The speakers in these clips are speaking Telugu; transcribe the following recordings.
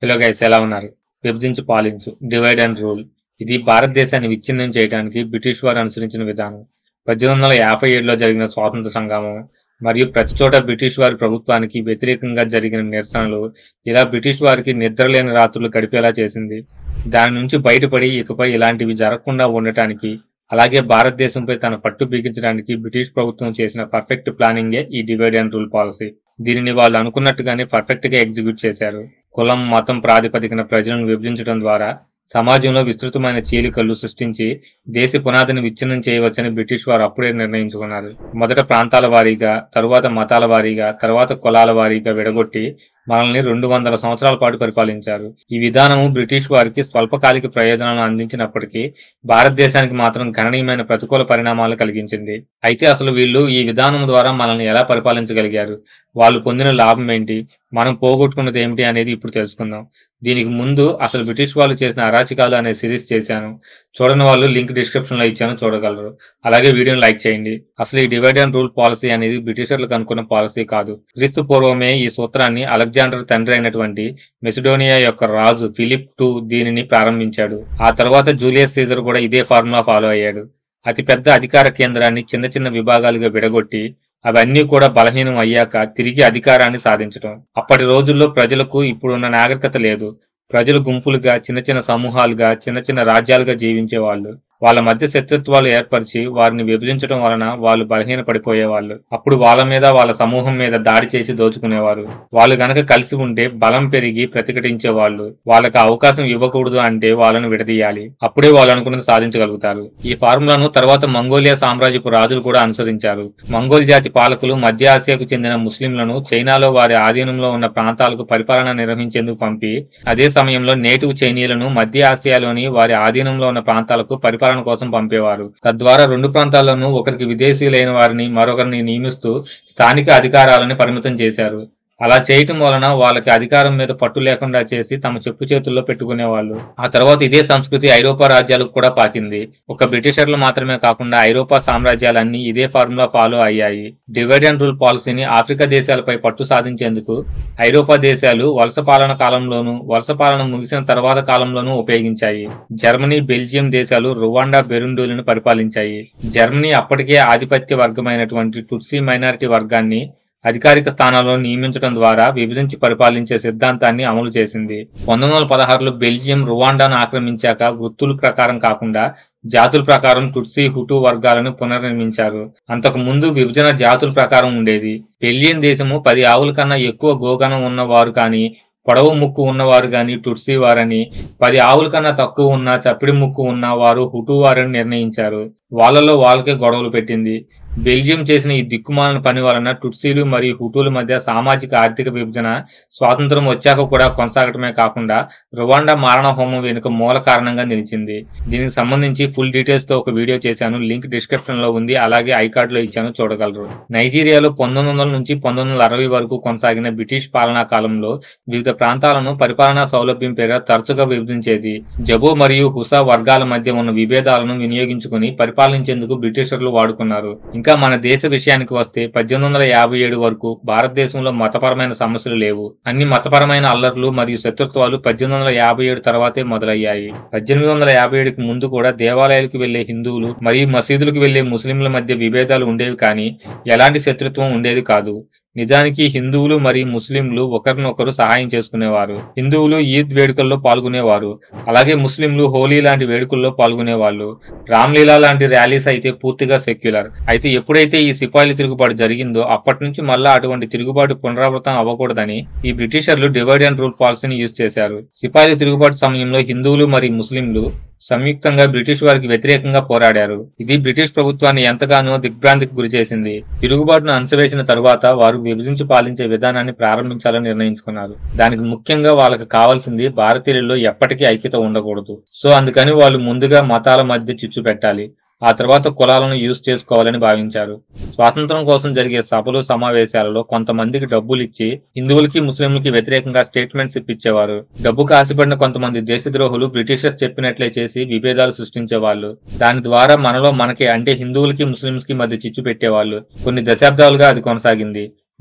హలో గైస్ ఎలా ఉన్నారు విభజించి పాలించు డివైడ్ అండ్ రూల్ ఇది భారతదేశాన్ని విచ్ఛిన్నం చేయడానికి బ్రిటిష్ వారు అనుసరించిన విధానం పద్దెనిమిది వందల యాభై ఏడులో జరిగిన స్వాతంత్ర సంగ్రామం మరియు ప్రతి చోట బ్రిటిష్ వారి ప్రభుత్వానికి వ్యతిరేకంగా జరిగిన నిరసనలు ఇలా బ్రిటిష్ వారికి నిద్రలేని రాత్రులు గడిపేలా చేసింది దాని నుంచి బయటపడి ఇకపై ఇలాంటివి జరగకుండా ఉండటానికి అలాగే భారతదేశంపై తన పట్టు బిగించడానికి బ్రిటిష్ ప్రభుత్వం చేసిన పర్ఫెక్ట్ ప్లానింగే ఈ డివైడ్ అండ్ రూల్ పాలసీ దీనిని వాళ్ళు అనుకున్నట్టుగానే పర్ఫెక్ట్ గా ఎగ్జిక్యూట్ చేశారు కులం మతం ప్రాతిపదికన ప్రజలను విభజించడం ద్వారా సమాజంలో విస్తృతమైన చీలికలు సృష్టించి దేశ పునాదిని విచ్ఛిన్నం చేయవచ్చని బ్రిటిష్ వారు అప్పుడే నిర్ణయించుకున్నారు మొదట ప్రాంతాల వారీగా తరువాత మతాల వారీగా తరువాత కులాల వారీగా విడగొట్టి మనల్ని రెండు వందల సంవత్సరాల పాటు పరిపాలించారు ఈ విధానము బ్రిటిష్ వారికి స్వల్పకాలిక ప్రయోజనాలను అందించినప్పటికీ భారతదేశానికి మాత్రం గణనీయమైన ప్రతికూల పరిణామాలు కలిగించింది అయితే అసలు వీళ్ళు ఈ విధానం ద్వారా మనల్ని ఎలా పరిపాలించగలిగారు వాళ్ళు పొందిన లాభం ఏంటి మనం పోగొట్టుకున్నది ఏమిటి అనేది ఇప్పుడు తెలుసుకుందాం దీనికి ముందు అసలు బ్రిటిష్ వాళ్ళు చేసిన అరాచకాలు అనే సిరీస్ చేశాను చూడని వాళ్ళు లింక్ డిస్క్రిప్షన్ లో ఇచ్చాను చూడగలరు అలాగే వీడియోని లైక్ చేయండి అసలు ఈ డివైడ్ అండ్ రూల్ పాలసీ అనేది బ్రిటిషర్లకు అనుకున్న పాలసీ కాదు క్రీస్తు పూర్వమే ఈ సూత్రాన్ని అలెగ్జాండర్ తండ్రి అయినటువంటి మెసిడోనియా యొక్క రాజు ఫిలిప్ టూ దీనిని ప్రారంభించాడు ఆ తర్వాత జూలియస్ సీజర్ కూడా ఇదే ఫార్ములా ఫాలో అయ్యాడు అతిపెద్ద అధికార కేంద్రాన్ని చిన్న చిన్న విభాగాలుగా విడగొట్టి అవన్నీ కూడా బలహీనం అయ్యాక తిరిగి అధికారాన్ని సాధించడం అప్పటి రోజుల్లో ప్రజలకు ఇప్పుడున్న నాగరికత లేదు ప్రజలు గుంపులుగా చిన్న చిన్న సమూహాలుగా చిన్న చిన్న రాజ్యాలుగా జీవించేవాళ్ళు వాళ్ళ మధ్య శత్రుత్వాలు ఏర్పరిచి వారిని విభజించడం వలన వాళ్ళు బలహీన పడిపోయేవాళ్ళు అప్పుడు వాళ్ళ మీద వాళ్ళ సమూహం మీద దాడి చేసి దోచుకునేవారు వాళ్ళు గనక కలిసి ఉంటే బలం పెరిగి ప్రతిఘటించేవాళ్ళు వాళ్ళకి అవకాశం ఇవ్వకూడదు అంటే వాళ్ళను విడదీయాలి అప్పుడే వాళ్ళు అనుకున్నది సాధించగలుగుతారు ఈ ఫార్ములాను తర్వాత మంగోలియా సామ్రాజ్యపు రాజులు కూడా అనుసరించారు మంగోల్ జాతి పాలకులు మధ్య ఆసియాకు చెందిన ముస్లింలను చైనాలో వారి ఆధీనంలో ఉన్న ప్రాంతాలకు పరిపాలన నిర్వహించేందుకు పంపి అదే సమయంలో నేటివ్ చైనీయులను మధ్య ఆసియాలోని వారి ఆధీనంలో ఉన్న ప్రాంతాలకు పరిపాలన కోసం పంపేవారు తద్వారా రెండు ప్రాంతాల్లోనూ ఒకరికి విదేశీయులైన వారిని మరొకరిని నియమిస్తూ స్థానిక అధికారాలను పరిమితం చేశారు అలా చేయటం వలన వాళ్ళకి అధికారం మీద పట్టు లేకుండా చేసి తమ చెప్పు చేతుల్లో పెట్టుకునేవాళ్ళు ఆ తర్వాత ఇదే సంస్కృతి ఐరోపా రాజ్యాలకు కూడా పాకింది ఒక బ్రిటిషర్లు మాత్రమే కాకుండా ఐరోపా సామ్రాజ్యాలన్నీ ఇదే ఫార్ములా ఫాలో అయ్యాయి డివైడ్ అండ్ రూల్ పాలసీని ఆఫ్రికా దేశాలపై పట్టు సాధించేందుకు ఐరోపా దేశాలు వలస పాలన కాలంలోనూ వలస పాలన ముగిసిన తర్వాత కాలంలోనూ ఉపయోగించాయి జర్మనీ బెల్జియం దేశాలు రువాండా బెరుండూలను పరిపాలించాయి జర్మనీ అప్పటికే ఆధిపత్య వర్గమైనటువంటి టుట్సీ మైనారిటీ వర్గాన్ని అధికారిక స్థానాల్లో నియమించడం ద్వారా విభజించి పరిపాలించే సిద్ధాంతాన్ని అమలు చేసింది పంతొమ్మిది వందల పదహారులో బెల్జియం రువాండాను ఆక్రమించాక వృత్తుల ప్రకారం కాకుండా జాతుల ప్రకారం టుట్సీ హుటు వర్గాలను పునర్నిర్మించారు అంతకు ముందు విభజన జాతుల ప్రకారం ఉండేది బెల్జియన్ దేశము పది ఆవుల కన్నా ఎక్కువ గోగణం ఉన్నవారు కానీ పొడవు ముక్కు ఉన్నవారు గాని టుట్సీ వారని పది ఆవుల కన్నా తక్కువ ఉన్న చప్పిడి ముక్కు ఉన్న వారు హుటు వారని నిర్ణయించారు వాళ్ళలో వాళ్ళకే గొడవలు పెట్టింది బెల్జియం చేసిన ఈ దిక్కుమాలిన పని వలన టుట్సీలు మరియు హుటూల మధ్య సామాజిక ఆర్థిక విభజన స్వాతంత్రం వచ్చాక కూడా కొనసాగటమే కాకుండా రువాండా మారణ హోమం వెనుక మూల కారణంగా నిలిచింది దీనికి సంబంధించి ఫుల్ డీటెయిల్స్ తో ఒక వీడియో చేశాను లింక్ డిస్క్రిప్షన్ లో ఉంది అలాగే ఐకార్డ్ లో ఇచ్చాను చూడగలరు నైజీరియాలో పంతొమ్మిది వందల నుంచి పంతొమ్మిది వందల అరవై వరకు కొనసాగిన బ్రిటిష్ పాలనా కాలంలో వివిధ ప్రాంతాలను పరిపాలనా సౌలభ్యం పేర తరచుగా విభజించేది జబో మరియు హుసా వర్గాల మధ్య ఉన్న విభేదాలను వినియోగించుకుని పరిపాలించేందుకు బ్రిటిషర్లు వాడుకున్నారు ఇంకా మన దేశ విషయానికి వస్తే పద్దెనిమిది వందల యాభై ఏడు వరకు భారతదేశంలో మతపరమైన సమస్యలు లేవు అన్ని మతపరమైన అల్లర్లు మరియు శత్రుత్వాలు పద్దెనిమిది వందల యాభై ఏడు తర్వాతే మొదలయ్యాయి పద్దెనిమిది వందల యాభై ఏడుకి ముందు కూడా దేవాలయాలకు వెళ్లే హిందువులు మరియు మసీదులకు వెళ్లే ముస్లింల మధ్య విభేదాలు ఉండేవి కానీ ఎలాంటి శత్రుత్వం ఉండేది కాదు నిజానికి హిందువులు మరియు ముస్లింలు ఒకరినొకరు సహాయం చేసుకునేవారు హిందువులు ఈద్ వేడుకల్లో పాల్గొనేవారు అలాగే ముస్లింలు హోలీ లాంటి వేడుకల్లో పాల్గొనేవాళ్ళు రామ్లీలా లాంటి ర్యాలీస్ అయితే పూర్తిగా సెక్యులర్ అయితే ఎప్పుడైతే ఈ సిపాయిల తిరుగుబాటు జరిగిందో అప్పటి నుంచి మళ్ళా అటువంటి తిరుగుబాటు పునరావృతం అవ్వకూడదని ఈ బ్రిటిషర్లు డివైడ్ అండ్ రూల్ పాలసీని యూజ్ చేశారు సిపాయిల తిరుగుబాటు సమయంలో హిందువులు మరియు ముస్లింలు సంయుక్తంగా బ్రిటిష్ వారికి వ్యతిరేకంగా పోరాడారు ఇది బ్రిటిష్ ప్రభుత్వాన్ని ఎంతగానో దిగ్భ్రాంతికి గురిచేసింది తిరుగుబాటును అణచివేసిన తరువాత వారు విభజించి పాలించే విధానాన్ని ప్రారంభించాలని నిర్ణయించుకున్నారు దానికి ముఖ్యంగా వాళ్ళకి కావాల్సింది భారతీయులలో ఎప్పటికీ ఐక్యత ఉండకూడదు సో అందుకని వాళ్ళు ముందుగా మతాల మధ్య చిచ్చు పెట్టాలి ఆ తర్వాత కులాలను యూజ్ చేసుకోవాలని భావించారు స్వాతంత్రం కోసం జరిగే సభలు సమావేశాలలో కొంతమందికి డబ్బులు ఇచ్చి హిందువులకి ముస్లింలకి వ్యతిరేకంగా స్టేట్మెంట్స్ ఇప్పించేవారు డబ్బుకు ఆశపడిన కొంతమంది దేశద్రోహులు బ్రిటిషర్స్ చెప్పినట్లే చేసి విభేదాలు సృష్టించేవాళ్ళు దాని ద్వారా మనలో మనకి అంటే హిందువులకి ముస్లింస్ కి మధ్య చిచ్చు పెట్టేవాళ్ళు కొన్ని దశాబ్దాలుగా అది కొనసాగింది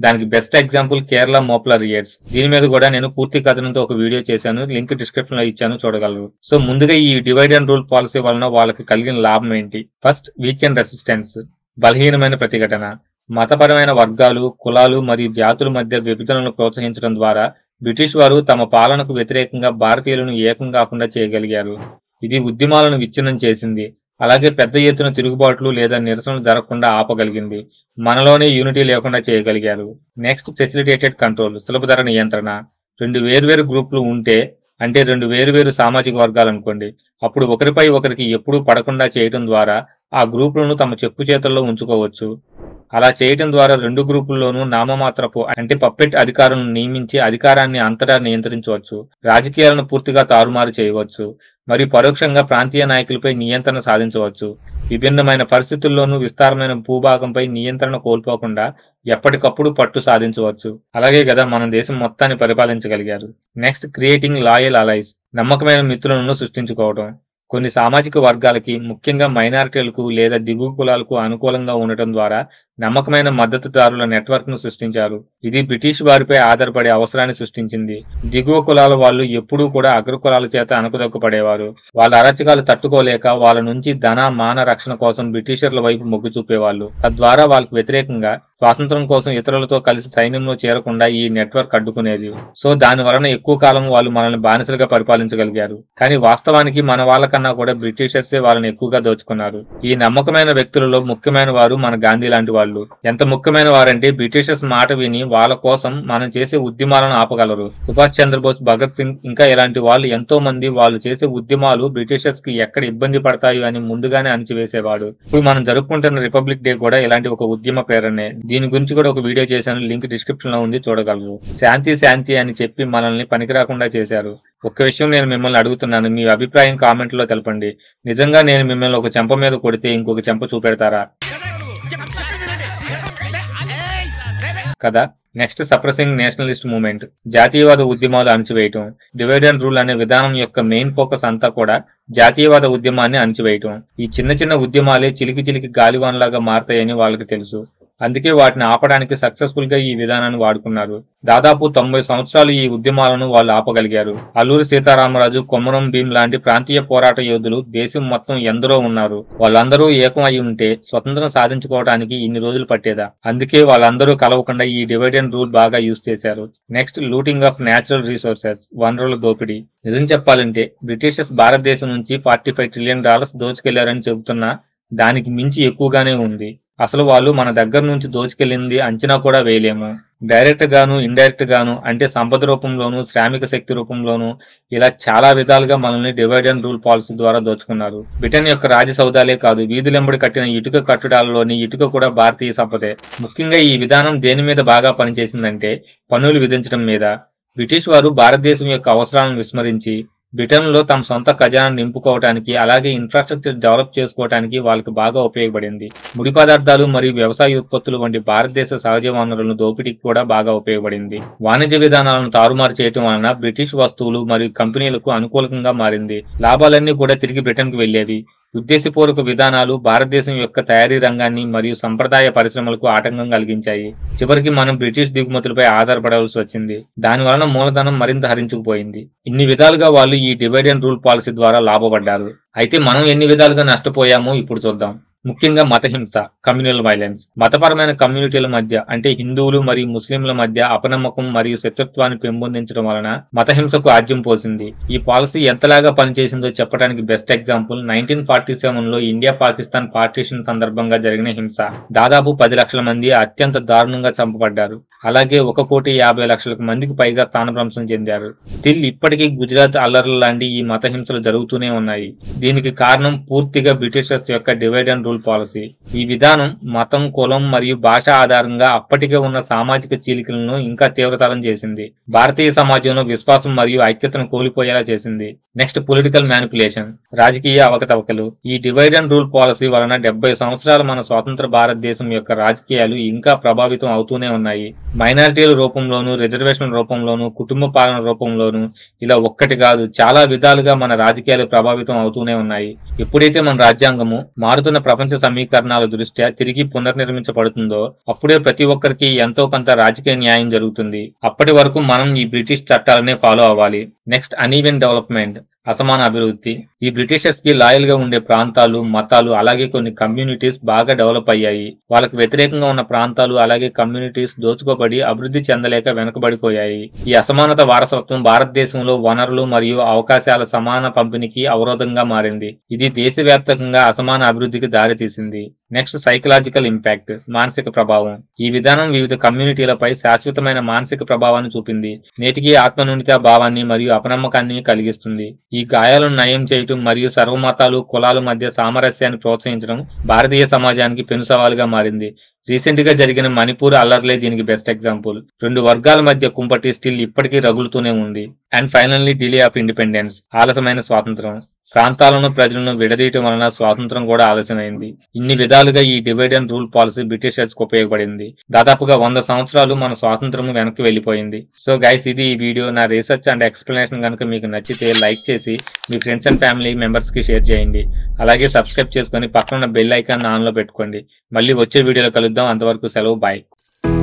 దానికి best example Kerala Moplah riots దీని మీద కూడా నేను పూర్తి కథనంతో ఒక వీడియో చేశాను లింక్ డిస్క్రిప్షన్ లో ఇచ్చాను చూడగలరు సో ముందుగా ఈ డివైడ్ అండ్ రూల్ పాలసీ వలన వాళ్ళకి కలిగిన లాభం ఏంటి ఫస్ట్ వీకెండ్ రెసిస్టెన్స్ బలహీనమైన ప్రతిఘటన మతపరమైన వర్గాలు కులాలు మరియు జాతుల మధ్య విభజనను ప్రోత్సహించడం ద్వారా బ్రిటిష్ వారు తమ పాలనకు వ్యతిరేకంగా భారతీయులను ఏకం కాకుండా చేయగలిగారు ఇది ఉద్యమాలను విచ్ఛిన్నం చేసింది అలాగే పెద్ద ఎత్తున తిరుగుబాట్లు లేదా నిరసనలు జరగకుండా ఆపగలిగింది మనలోనే యూనిటీ లేకుండా చేయగలిగారు నెక్స్ట్ ఫెసిలిటేటెడ్ కంట్రోల్ సులభతర నియంత్రణ రెండు వేర్వేరు గ్రూపులు ఉంటే అంటే రెండు వేరువేరు సామాజిక వర్గాలు అనుకోండి అప్పుడు ఒకరిపై ఒకరికి ఎప్పుడూ పడకుండా చేయటం ద్వారా ఆ గ్రూపులను తమ చెప్పు చేతుల్లో ఉంచుకోవచ్చు అలా చేయటం ద్వారా రెండు గ్రూపుల్లోనూ నామమాత్రపు అంటే పప్పెట్ అధికారులను నియమించి అధికారాన్ని అంతటా నియంత్రించవచ్చు రాజకీయాలను పూర్తిగా తారుమారు చేయవచ్చు మరియు పరోక్షంగా ప్రాంతీయ నాయకులపై నియంత్రణ సాధించవచ్చు విభిన్నమైన పరిస్థితుల్లోనూ విస్తారమైన భూభాగంపై నియంత్రణ కోల్పోకుండా ఎప్పటికప్పుడు పట్టు సాధించవచ్చు అలాగే కదా మన దేశం మొత్తాన్ని పరిపాలించగలిగారు నెక్స్ట్ క్రియేటింగ్ లాయల్ అలైస్ నమ్మకమైన మిత్రులను సృష్టించుకోవడం కొన్ని సామాజిక వర్గాలకి ముఖ్యంగా మైనారిటీలకు లేదా దిగువ కులాలకు అనుకూలంగా ఉండటం ద్వారా నమ్మకమైన మద్దతుదారుల నెట్వర్క్ ను సృష్టించారు ఇది బ్రిటిష్ వారిపై ఆధారపడే అవసరాన్ని సృష్టించింది దిగువ కులాల వాళ్ళు ఎప్పుడూ కూడా అగ్ర కులాల చేత అణకుదొక్కపడేవారు వాళ్ళ అరాచకాలు తట్టుకోలేక వాళ్ళ నుంచి ధన మాన రక్షణ కోసం బ్రిటిషర్ల వైపు మొగ్గు చూపేవాళ్ళు తద్వారా వాళ్ళకి వ్యతిరేకంగా స్వాతంత్రం కోసం ఇతరులతో కలిసి సైన్యంలో చేరకుండా ఈ నెట్వర్క్ అడ్డుకునేది సో దాని వలన ఎక్కువ కాలం వాళ్ళు మనల్ని బానిసలుగా పరిపాలించగలిగారు కానీ వాస్తవానికి మన వాళ్ళకన్నా కూడా బ్రిటిషర్సే వాళ్ళని ఎక్కువగా దోచుకున్నారు ఈ నమ్మకమైన వ్యక్తులలో ముఖ్యమైన వారు మన గాంధీ లాంటి వాళ్ళు ఎంత ముఖ్యమైన వారంటే బ్రిటిషర్స్ మాట విని వాళ్ళ కోసం మనం చేసే ఉద్యమాలను ఆపగలరు సుభాష్ చంద్రబోస్ భగత్ సింగ్ ఇంకా ఇలాంటి వాళ్ళు ఎంతో మంది వాళ్ళు చేసే ఉద్యమాలు బ్రిటిషర్స్ కి ఎక్కడ ఇబ్బంది పడతాయో అని ముందుగానే అణచివేసేవాడు ఇప్పుడు మనం జరుపుకుంటున్న రిపబ్లిక్ డే కూడా ఇలాంటి ఒక ఉద్యమ ప్రేరణే దీని గురించి కూడా ఒక వీడియో చేశాను లింక్ డిస్క్రిప్షన్ లో ఉంది చూడగలరు శాంతి శాంతి అని చెప్పి మనల్ని పనికిరాకుండా చేశారు ఒక్క విషయం నేను మిమ్మల్ని అడుగుతున్నాను మీ అభిప్రాయం కామెంట్ లో తెలపండి నిజంగా నేను మిమ్మల్ని ఒక చెంప మీద కొడితే ఇంకొక చెంప చూపెడతారా కదా నెక్స్ట్ సప్రెసింగ్ నేషనలిస్ట్ మూవ్మెంట్ జాతీయవాద ఉద్యమాలు అణచివేయటం డివైడ్ అండ్ రూల్ అనే విధానం యొక్క మెయిన్ ఫోకస్ అంతా కూడా జాతీయవాద ఉద్యమాన్ని అణచివేయటం ఈ చిన్న చిన్న ఉద్యమాలే చిలికి చిలికి గాలివాన్లాగా మారతాయని వాళ్ళకి తెలుసు అందుకే వాటిని ఆపడానికి సక్సెస్ఫుల్ గా ఈ విధానాన్ని వాడుకున్నారు దాదాపు తొంభై సంవత్సరాలు ఈ ఉద్యమాలను వాళ్ళు ఆపగలిగారు అల్లూరి సీతారామరాజు కొమరం భీం లాంటి ప్రాంతీయ పోరాట యోధులు దేశం మొత్తం ఎందరో ఉన్నారు వాళ్ళందరూ ఏకం అయి ఉంటే స్వతంత్రం సాధించుకోవడానికి ఇన్ని రోజులు పట్టేదా అందుకే వాళ్ళందరూ కలవకుండా ఈ డివైడ్ అండ్ రూల్ బాగా యూజ్ చేశారు next looting of natural resources వనరుల దోపిడీ నిజం చెప్పాలంటే బ్రిటిషర్స్ భారతదేశం నుంచి ఫార్టీ ఫైవ్ ట్రిలియన్ డాలర్స్ దోచుకెళ్లారని చెబుతున్నా దానికి మించి ఎక్కువగానే ఉంది అసలు వాళ్ళు మన దగ్గర నుంచి దోచుకెళ్ళింది అంచనా కూడా వేయలేము డైరెక్ట్ గాను ఇండైరెక్ట్ గాను అంటే సంపద రూపంలోను శ్రామిక శక్తి రూపంలోను ఇలా చాలా విధాలుగా మనల్ని డివైడ్ అండ్ రూల్ పాలసీ ద్వారా దోచుకున్నారు బ్రిటన్ యొక్క రాజసౌదాలే కాదు వీధులెంబడి కట్టిన ఇటుక కట్టడాలలోని ఇటుక కూడా భారతీయ సంపదే ముఖ్యంగా ఈ విధానం దేని మీద బాగా పనిచేసిందంటే పన్నులు విధించడం మీద బ్రిటిష్ వారు భారతదేశం యొక్క అవసరాలను విస్మరించి బ్రిటన్ లో తమ సొంత ఖజానాను నింపుకోవడానికి అలాగే ఇన్ఫ్రాస్ట్రక్చర్ డెవలప్ చేసుకోవడానికి వాళ్ళకి బాగా ఉపయోగపడింది ముడి పదార్థాలు మరియు వ్యవసాయ ఉత్పత్తులు వంటి భారతదేశ సహజ వనరులను దోపిడీకి కూడా బాగా ఉపయోగపడింది వాణిజ్య విధానాలను తారుమారు చేయటం వలన బ్రిటిష్ వస్తువులు మరియు కంపెనీలకు అనుకూలంగా మారింది లాభాలన్నీ కూడా తిరిగి బ్రిటన్ కు వెళ్లేవి ఉద్దేశపూర్వక విధానాలు భారతదేశం యొక్క తయారీ రంగాన్ని మరియు సంప్రదాయ పరిశ్రమలకు ఆటంకం కలిగించాయి చివరికి మనం బ్రిటిష్ దిగుమతులపై ఆధారపడవలసి వచ్చింది దాని వలన మూలధనం మరింత హరించుకుపోయింది ఇన్ని విధాలుగా వాళ్ళు ఈ డివైడ్ అండ్ రూల్ పాలసీ ద్వారా లాభపడ్డారు అయితే మనం ఎన్ని విధాలుగా నష్టపోయామో ఇప్పుడు చూద్దాం ముఖ్యంగా మతహింస కమ్యూనల్ వైలెన్స్ మతపరమైన కమ్యూనిటీల మధ్య అంటే హిందువులు మరియు ముస్లింల మధ్య అపనమ్మకం మరియు శత్రుత్వాన్ని పెంపొందించడం వలన మతహింసకు ఆజ్యం పోసింది ఈ పాలసీ ఎంతలాగా పనిచేసిందో చెప్పడానికి best example nineteen forty seven లో ఇండియా పాకిస్తాన్ పార్టీషన్ సందర్భంగా జరిగిన హింస దాదాపు పది లక్షల మంది అత్యంత దారుణంగా చంపబడ్డారు అలాగే ఒక కోటి యాభై లక్షల మందికి పైగా స్థానభ్రంశం చెందారు స్టిల్ ఇప్పటికీ గుజరాత్ అల్లర్ల లాంటి ఈ మతహింసలు జరుగుతూనే ఉన్నాయి దీనికి కారణం పూర్తిగా బ్రిటిషర్స్ యొక్క డివైడ్ అండ్ రూల్ పాలసీ ఈ విధానం మతం కులం మరియు భాష ఆధారంగా అప్పటికే ఉన్న సామాజిక చీలికలను ఇంకా తీవ్రతరం చేసింది భారతీయ సమాజంలో విశ్వాసం మరియు ఐక్యతను కోల్పోయేలా చేసింది నెక్స్ట్ పొలిటికల్ మ్యానిపులేషన్ రాజకీయ అవకతవకలు ఈ డివైడ్ అండ్ రూల్ పాలసీ వలన డెబ్బై సంవత్సరాల మన స్వాతంత్ర భారతదేశం యొక్క రాజకీయాలు ఇంకా ప్రభావితం అవుతూనే ఉన్నాయి మైనారిటీల రూపంలోను రిజర్వేషన్ రూపంలోను కుటుంబ పాలన రూపంలోను ఇలా ఒక్కటి కాదు చాలా విధాలుగా మన రాజకీయాలు ప్రభావితం అవుతూనే ఉన్నాయి ఎప్పుడైతే మన రాజ్యాంగము మారుతున్న ప్రపంచ సమీకరణాల దృష్ట్యా తిరిగి పునర్నిర్మించబడుతుందో అప్పుడే ప్రతి ఒక్కరికి ఎంతో కొంత రాజకీయ న్యాయం జరుగుతుంది అప్పటి వరకు మనం ఈ బ్రిటిష్ చట్టాలనే ఫాలో అవ్వాలి నెక్స్ట్ అన్ఈవెన్ డెవలప్మెంట్ అసమాన అభివృద్ధి ఈ బ్రిటిషర్స్ కి లాయల్ గా ఉండే ప్రాంతాలు మతాలు అలాగే కొన్ని కమ్యూనిటీస్ బాగా డెవలప్ అయ్యాయి వాళ్ళకి వ్యతిరేకంగా ఉన్న ప్రాంతాలు అలాగే కమ్యూనిటీస్ దోచుకోబడి అభివృద్ధి చెందలేక వెనుకబడిపోయాయి ఈ అసమానత వారసత్వం భారతదేశంలో వనరులు మరియు అవకాశాల సమాన పంపిణీకి అవరోధంగా మారింది ఇది దేశవ్యాప్తంగా అసమాన అభివృద్ధికి దారితీసింది నెక్స్ట్ సైకలాజికల్ ఇంపాక్ట్ మానసిక ప్రభావం ఈ విధానం వివిధ కమ్యూనిటీలపై శాశ్వతమైన మానసిక ప్రభావాన్ని చూపింది నేటికి ఆత్మన్యూనత భావాన్ని మరియు అపనమ్మకాన్ని కలిగిస్తుంది ఈ గాయాలను నయం చేయటం మరియు సర్వమతాలు కులాల మధ్య సామరస్యాన్ని ప్రోత్సహించడం భారతీయ సమాజానికి పెను సవాలుగా మారింది రీసెంట్ గా జరిగిన మణిపూర్ అల్లర్లే దీనికి బెస్ట్ ఎగ్జాంపుల్ రెండు వర్గాల మధ్య కుంపటి స్టిల్ ఇప్పటికీ రగులుతూనే ఉంది and finally delay of independence ఆలస్యమైన స్వాతంత్రం ప్రాంతాలను ప్రజలను విడదీయటం వలన స్వాతంత్రం కూడా ఆలస్యమైంది ఇన్ని విధాలుగా ఈ divide and rule policy Britishers కు ఉపయోగపడింది దాదాపుగా వంద సంవత్సరాలు మన స్వాతంత్రం వెనక్కి వెళ్లిపోయింది సో గైస్ ఇది ఈ వీడియో నా రీసెర్చ్ అండ్ ఎక్స్ప్లెనేషన్ కనుక మీకు నచ్చితే లైక్ చేసి మీ ఫ్రెండ్స్ అండ్ ఫ్యామిలీ మెంబర్స్ కి షేర్ చేయండి అలాగే సబ్స్క్రైబ్ చేసుకొని పక్కన ఉన్న బెల్ ఐకాన్ ఆన్ లో పెట్టుకోండి మళ్ళీ వచ్చే వీడియోలో కలుద్దాం అంతవరకు సెలవు బాయ్